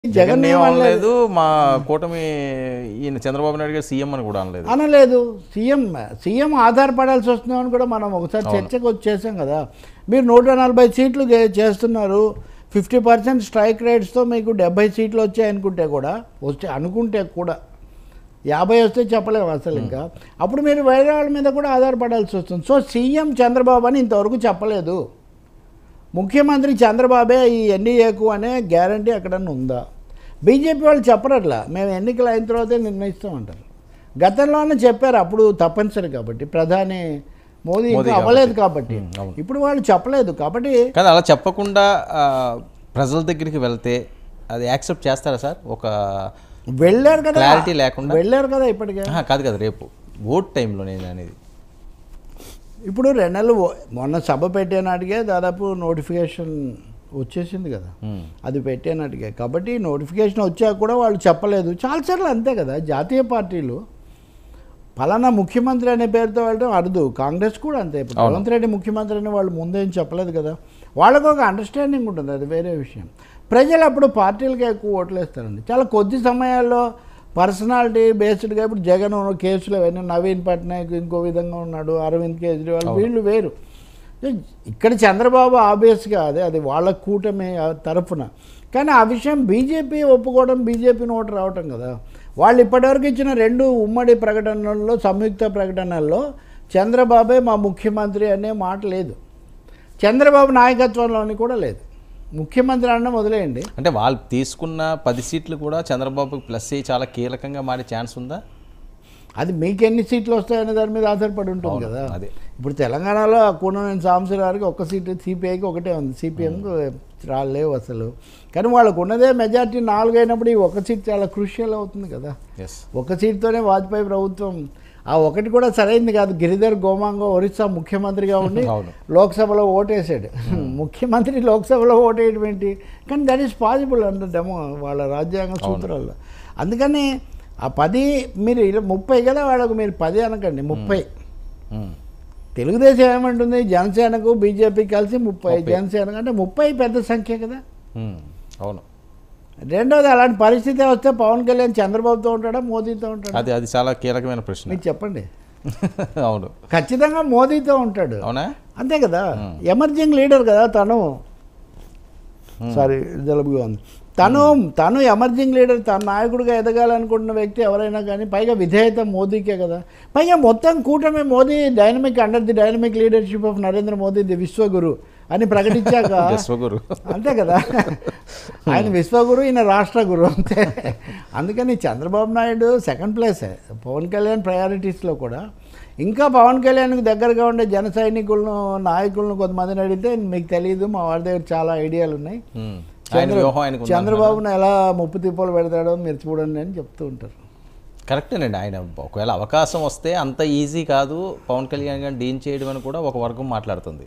జగన్ ఏం ఏమనలేదు అనలేదు మా కూటమి ఈయన చంద్రబాబు నాయుడు గారు సీఎం అని కూడా అనలేదు అనలేదు సీఎం సీఎం ఆధారపడాల్సి వస్తుందని కూడా మనం ఒకసారి చర్చకు వచ్చేసాం కదా మీరు నూట నలభై సీట్లు గే- చేస్తున్నారు ఫిఫ్టీ పర్సెంట్ స్ట్రైక్ రేట్స్తో మీకు డెబ్బై సీట్లు వచ్చాయనుకుంటే కూడా వచ్చే అనుకుంటే కూడా యాభై వస్తే చెప్పలేము అసలు ఇంకా అప్పుడు మీరు వేరే వాళ్ళ మీద కూడా ఆధారపడాల్సి వస్తుంది సో సీఎం చంద్రబాబు అని ఇంతవరకు చెప్పలేదు ముఖ్యమంత్రి చంద్రబాబే ఈ ఎన్డీఏకు అనే గ్యారంటీ ఎక్కడన్నా ఉందా బీజేపీ వాళ్ళు చెప్పరట్లా మేము ఎన్నికలు అయిన తర్వాతే నిర్ణయిస్తామంటారు గతంలోనే చెప్పారు అప్పుడు తప్పనిసరి కాబట్టి ప్రధాని మోదీ మోదీ ఇంకా అవ్వలేదు కాబట్టి ఉమ్, అవును. ఇప్పుడు వాళ్ళు చెప్పలేదు కాబట్టి కానీ అలా చెప్పకుండా ఆ, ప్రజల దగ్గరికి వెళ్తే అది యాక్సెప్ట్ చేస్తారా సార్ ఒక వెళ్ళారు కదా Clarity లేకుండా? వెళ్ళారు కదా ఇప్పటికే ఆహా, కాదు కదా రేపు ఓట్ టైంలో నేను అనేది ఇప్పుడు రెండు నెలలు ఓ- మొన్న సభ పెట్టే నాటికే దాదాపు నోటిఫికేషన్ వచ్చేసింది కదా ఉమ్, అది పెట్టేనట్టుగా కాబట్టి నోటిఫికేషన్ వచ్చాక కూడా వాళ్ళు చెప్పలేదు చాలాసార్లు అంతే కదా జాతీయ పార్టీలు ఫలానా ముఖ్యమంత్రి అనే పేరుతో వెళ్ళడం అరుదు కాంగ్రెస్ కూడా అంతే ఇప్పుడు రేవంత్ రెడ్డి ముఖ్యమంత్రి అని వాళ్ళు ముందేం చెప్పలేదు కదా వాళ్ళకు ఒక అండర్స్టాండింగ్ ఉంటుంది అది వేరే విషయం ప్రజలు అప్పుడు పార్టీలకే ఎక్కువ ఓట్లు వేస్తారండి చాలా కొద్ది సమయాల్లో పర్సనాలిటీ బేస్డ్గా ఇప్పుడు జగన్ కేసులు అవన్నీ నవీన్ పట్నాయక్ ఇంకో విధంగా ఉన్నాడు అరవింద్ కేజ్రీవాల్ వీళ్ళు వేరు ఇక్కడ చంద్రబాబు ఆబ్వియస్గా అదే అది వాళ్ళ కూటమి తరఫున కానీ ఆ విషయం బీజేపీ ఒప్పుకోవడం బీజేపీ నోటు రావటం కదా వాళ్ళు ఇప్పటివరకు ఇచ్చిన రెండు ఉమ్మడి ప్రకటనల్లో సంయుక్త ప్రకటనల్లో చంద్రబాబే మా ముఖ్యమంత్రి అనే మాట లేదు చంద్రబాబు నాయకత్వంలోని కూడా లేదు ముఖ్యమంత్రి అనడం వదిలేయండి అంటే వాళ్ళు తీసుకున్న పది సీట్లు కూడా చంద్రబాబుకి ప్లస్ అయ్యి చాలా కీలకంగా మారే ఛాన్స్ ఉందా అది మీకు ఎన్ని సీట్లు వస్తాయనే దాని మీద ఆధారపడి ఉంటుంది అవును, కదా అదే. ఇప్పుడు తెలంగాణలో కూననేని సాంబశివరావుకి ఒక్క సీటు సిపిఐకి ఒకటే ఉంది సిపిఎంకి రాలేవు అసలు కానీ వాళ్ళకు ఉన్నదే మెజార్టీ నాలుగు అయినప్పుడు ఈ ఒక సీట్ చాలా క్రూషియల్ అవుతుంది కదా ఎస్ ఒక సీట్తోనే వాజ్పేయి ప్రభుత్వం ఆ ఒకటి కూడా సరైంది కాదు గిరిధర్ గోమాంగో ఒరిస్సా ముఖ్యమంత్రిగా ఉండి అవును. లోక్సభలో ఓటేసాడు ముఖ్యమంత్రి లోక్సభలో ఓటేయడం ఏంటి కానీ that is possible and demo వాళ్ళ రాజ్యాంగ సూత్రాల్లో అందుకని ఆ పది మీరు ఇర- ముప్పై కదా వాళ్ళకు మీరు పది అనకండి ముప్పై ఉమ్, తెలుగుదేశం ఏమంటుంది జనసేనకు బీజేపీ కలిసి ముప్పై జనసేన అంటే ముప్పై పెద్ద సంఖ్య కదా ఉమ్, అవును రెండోది అలాంటి పరిస్థితి వస్తే పవన్ కళ్యాణ్ చంద్రబాబుతో ఉంటాడా మోదీతో ఉంటాడా అది అది చాలా కీలకమైన ప్రశ్న మీరు చెప్పండి అవును ఖచ్చితంగా మోదీతో ఉంటాడు అవునా అంతే కదా ఎమర్జింగ్ లీడర్ కదా తను సారీ జలుబుగా ఉంది తను తను ఎమర్జింగ్ లీడర్ తన నాయకుడిగా ఎదగాలనుకుంటున్న వ్యక్తి ఎవరైనా కానీ పైగా విధేయత మోదీకే కదా పైగా మొత్తం కూటమి Modi dynamic under the dynamic leadership of Narendra Modi the Vishwaguru అని ప్రకటించాక విశ్వగురు అంతే కదా ఆయన విశ్వగురు ఈయన రాష్ట్ర గురు అంతే అందుకని చంద్రబాబు నాయుడు సెకండ్ ప్లేసే పవన్ కళ్యాణ్ ప్రయారిటీస్లో కూడా ఇంకా పవన్ కళ్యాణ్కి దగ్గరగా ఉండే జన సైనికులను నాయకులను కొంతమందిని అడిగితే మీకు తెలియదు మా వాడి దగ్గర చాలా ఐడియాలు ఉన్నాయి ఉమ్, ఆయన వ్యూహం ఆయనకు ఉందా? చంద్రబాబును ఎలా ముప్పు తిప్పలు పెడతాడో మీరు చూడండి అని చెప్తూ ఉంటారు కరెక్టేనండి ఆయన ఒకవేళ అవకాశం వస్తే అంత ఈజీ కాదు పవన్ కళ్యాణ్ గారిని డీన్ చేయడం అని కూడా ఒక వర్గం మాట్లాడుతుంది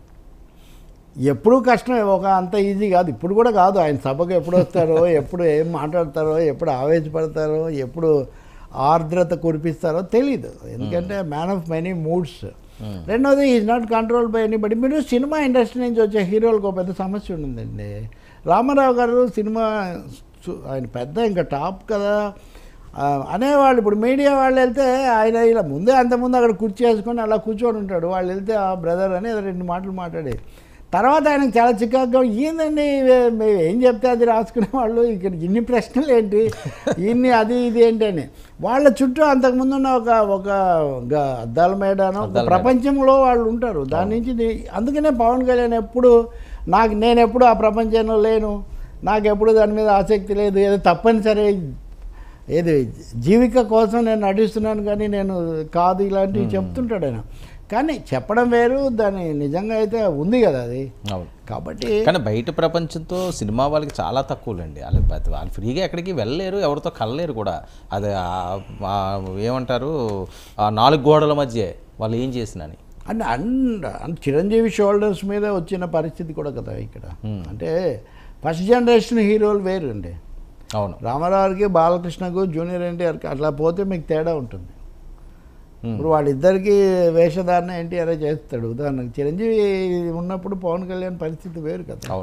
ఎప్పుడూ కష్టమే ఒక అంత ఈజీ కాదు ఇప్పుడు కూడా కాదు ఆయన సభకు ఎప్పుడు వస్తారో ఎప్పుడు ఏం మాట్లాడతారో ఎప్పుడు ఆవేశపడతారో ఎప్పుడు ఆర్ద్రత కురిపిస్తారో తెలీదు ఎందుకంటే మ్యాన్ ఆఫ్ మెనీ మూడ్స్ రెండోది is not control by anybody మీరు సినిమా ఇండస్ట్రీ నుంచి వచ్చే హీరోలకు ఒక పెద్ద సమస్య ఉండిందండి రామారావు గారు సినిమా సు- ఆయన పెద్ద ఇంకా టాప్ కదా ఆ, అనేవాళ్ళు ఇప్పుడు మీడియా వాళ్ళు వెళ్తే ఆయన ఇలా ముందే అంతకుముందు అక్కడ కుర్చీ వేసుకొని అలా కూర్చొని ఉంటాడు వాళ్ళు వెళ్తే ఆ బ్రదర్ అని ఏదో రెండు మాటలు మాట్లాడేది తర్వాత ఆయనకు చాలా చికాకుగా ఏందండి ఇవే- మేము ఏం చెప్తే అది రాసుకునే వాళ్ళు ఇక్కడ ఇన్ని ప్రశ్నలు ఏంటి ఇన్ని అది ఇది ఏంటి అని వాళ్ళ చుట్టూ అంతకుముందు ఉన్న ఒక ఒక గ- అద్దాల మేడానో ఒక అద్దాల మేడ. ప్రపంచంలో వాళ్ళు ఉంటారు దాని నుంచి ఇది- అందుకనే పవన్ కళ్యాణ్ ఎప్పుడు నాకు నేను ఎప్పుడు ఆ ప్రపంచంలో లేను నాకు ఎప్పుడు దాని మీద ఆసక్తి లేదు ఏదో తప్పనిసరి ఏది జీవిక కోసం నేను నటిస్తున్నాను కానీ నేను కాదు ఇలాంటివి చెప్తుంటాడు ఆయన కానీ చెప్పడం వేరు దాని నిజంగా అయితే ఉంది కదా అది అవును కాబట్టి కానీ బయట ప్రపంచంతో సినిమా వాళ్ళకి చాలా తక్కువలండి వాళ్ళు పెద్ద- వాళ్ళు ఫ్రీగా ఎక్కడికి వెళ్ళలేరు ఎవరితో కలలేరు కూడా అది ఆ- ఆ ఏమంటారు ఆ నాలుగు గోడల మధ్య వాళ్ళు ఏం చేసినని and and and Chiranjeevi shoulders మీద వచ్చిన పరిస్థితి కూడా కదా ఇక్కడ అంటే ఫస్ట్ జనరేషన్ హీరోలు వేరు అండి అవును రామారావుకి బాలకృష్ణకు జూనియర్ ఎన్టీఆర్కి అట్లా పోతే మీకు తేడా ఉంటుంది ఇప్పుడు వాళ్ళిద్దరికి వేషధారణ ఎన్టీఆర్ చేస్తాడు ఉదాహరణకు చిరంజీవి ఉన్నప్పుడు పవన్ కళ్యాణ్ పరిస్థితి వేరు కదా అవును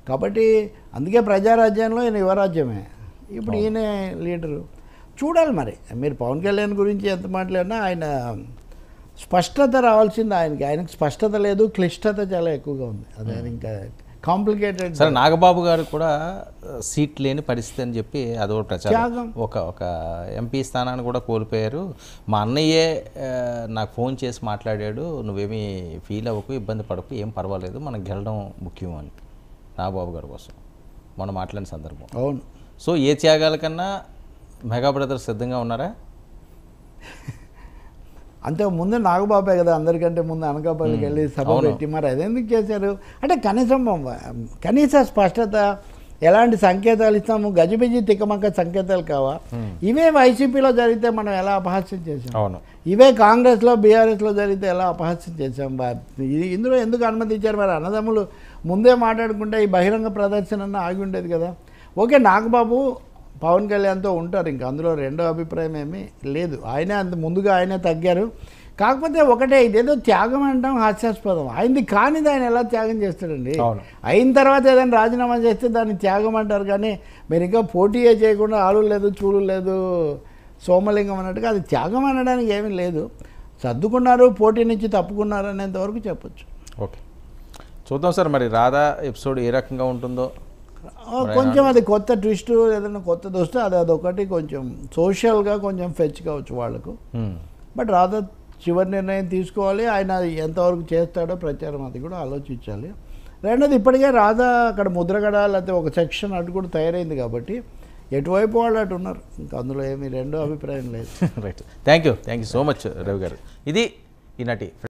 కాబట్టి అందుకే ప్రజారాజ్యంలో ఈయన యువరాజ్యమే ఇప్పుడు ఈయన లీడరు చూడాలి మరి మీరు పవన్ కళ్యాణ్ గురించి ఎంత మాట్లాడినా ఆయన స్పష్టత రావాల్సింది ఆయనకి ఆయనకి స్పష్టత లేదు క్లిష్టత చాలా ఎక్కువగా ఉంది అదే ఆయన ఇంకా కాంప్లికేటెడ్ సరే నాగబాబు గారు కూడా ఆ, సీట్ లేని పరిస్థితి అని చెప్పి అదో ప్రచారం త్యాగం. ఒక ఒక ఎంపీ స్థానాన్ని కూడా కోల్పోయారు మా అన్నయ్యే ఆ, నాకు ఫోన్ చేసి మాట్లాడాడు నువ్వేమీ ఫీల్ అవ్వకు ఇబ్బంది పడకు ఏం పర్వాలేదు మనం గెలడం ముఖ్యం అని నాగబాబు గారి కోసం మనం మాట్లాడిన సందర్భం అవును సో ఏ త్యాగాల కన్నా మెగా బ్రదర్స్ సిద్ధంగా ఉన్నారా అంతే ముందు నాగబాబే కదా అందరికంటే ముందు అనకాపల్లికి వెళ్ళి సభ పెట్టి మరి అదెందుకు చేశారు అంటే కనీసం కనీస స్పష్టత ఎలాంటి సంకేతాలు ఇస్తాము గజిబిజి తిక్కమక్క సంకేతాలు కావా ఇవే వైసీపీలో జరిగితే మనం ఎలా అపహాస్యం చేసాం అవును ఇవే కాంగ్రెస్లో బీఆర్ఎస్లో జరిగితే ఎలా అపహాస్యం చేశాం బా- ఇది ఇందులో ఎందుకు అనుమతించారు మరి అన్నదమ్ములు ముందే మాట్లాడుకుంటే ఈ బహిరంగ ప్రదర్శన ఆగి ఉండేది కదా ఓకే నాగబాబు పవన్ కళ్యాణ్తో ఉంటారు ఇంకా అందులో రెండో అభిప్రాయం ఏమీ లేదు ఆయనే అంత ముందుగా ఆయనే తగ్గారు కాకపోతే ఒకటే ఇదేదో త్యాగం అంటాం హాస్యాస్పదం ఆయనది కానిది ఆయన ఎలా త్యాగం చేస్తాడండి అవును. అయిన తర్వాత ఏదైనా రాజీనామా చేస్తే దాన్ని త్యాగం అంటారు కానీ మీరు ఇంకా పోటీయే చేయకుండా ఆలు లేదు చూడు లేదు సోమలింగం అన్నట్టుగా అది త్యాగం అనడానికి ఏమీ లేదు సర్దుకున్నారు పోటీ నుంచి తప్పుకున్నారు అనేంత వరకు చెప్పొచ్చు ఓకే చూద్దాం సార్ మరి రాధా ఎపిసోడ్ ఏ రకంగా ఉంటుందో ఆ, కొంచెం అది కొత్త ట్విస్ట్ ఏదైనా కొత్తది వస్తే అది అదొకటి కొంచెం సోషల్గా కొంచెం ఫెచ్ కావచ్చు వాళ్ళకు హ్మ్. బట్ రాధా చివరి నిర్ణయం తీసుకోవాలి ఆయన ఎంతవరకు చేస్తాడో ప్రచారం అది కూడా ఆలోచించాలి రెండోది ఇప్పటికే రాధా అక్కడ ముద్రగడ లేకపోతే ఒక సెక్షన్ అటు కూడా తయారైంది కాబట్టి ఎటువైపు వాళ్ళు అటు ఉన్నారు ఇంకా అందులో ఏమీ రెండో అభిప్రాయం లేదు right thank you thank you so much Ravi garu ఇది ఈనాటి